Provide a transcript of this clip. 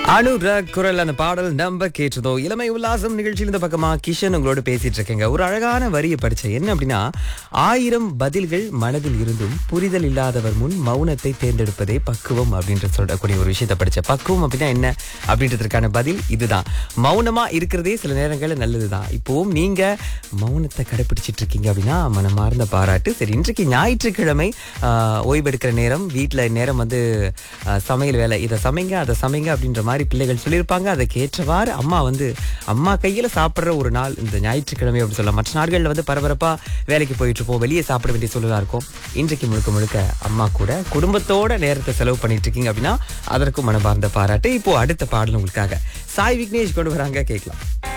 அனுராக் குரல் அந்த பாடல் நம்ப கேட்டதோ இளமை உல்லாசம் நிகழ்ச்சியில் இந்த பக்கமா கிஷன் உங்களோட பேசிட்டு இருக்கேங்க ஒரு அழகான வரியை படிச்சேன் என்ன அப்படின்னா ஆயிரம் பதில்கள் மனதில் இருந்தும் புரிதல் இல்லாதவர் முன் மௌனத்தை தேர்ந்தெடுப்பதே பக்குவம் அப்படின்ற சொல்லக்கூடிய ஒரு விஷயத்தை படிச்சேன் பக்குவம் அப்படின்னா என்ன அப்படின்றதுக்கான பதில் இதுதான் மௌனமா இருக்கிறதே சில நேரங்களில் நல்லதுதான் இப்போவும் நீங்க மௌனத்தை கடைபிடிச்சிட்டு இருக்கீங்க அப்படின்னா மனமார்ந்த பாராட்டு சரி இன்றைக்கு ஞாயிற்றுக்கிழமை ஆஹ், ஓய்வெடுக்கிற நேரம் வீட்டில் நேரம் வந்து ஆஹ், சமையல் வேலை இதை சமைங்க அதை சமைங்க அப்படின்ற மாதிரி பிள்ளைகள் சொல்லியிருப்பாங்க அதுக்கு ஏற்றவாறு அம்மா வந்து அம்மா கையில் சாப்பிட்ற ஒரு நாள் இந்த ஞாயிற்றுக்கிழமை அப்படி சொல்லலாம் மற்ற நாட்களில் வந்து பரபரப்பாக வேலைக்கு போயிட்டு இருப்போம் வெளியே சாப்பிட வேண்டிய சூழலாக இருக்கும் இன்றைக்கு முழுக்க முழுக்க அம்மா கூட குடும்பத்தோட நேரத்தை செலவு பண்ணிட்டு இருக்கீங்க அப்படின்னா அதற்கும் மனமார்ந்த பாராட்டு இப்போ அடுத்த பாடல் உங்களுக்காக சாய் விக்னேஷ் கொண்டு வராங்க கேட்கலாம்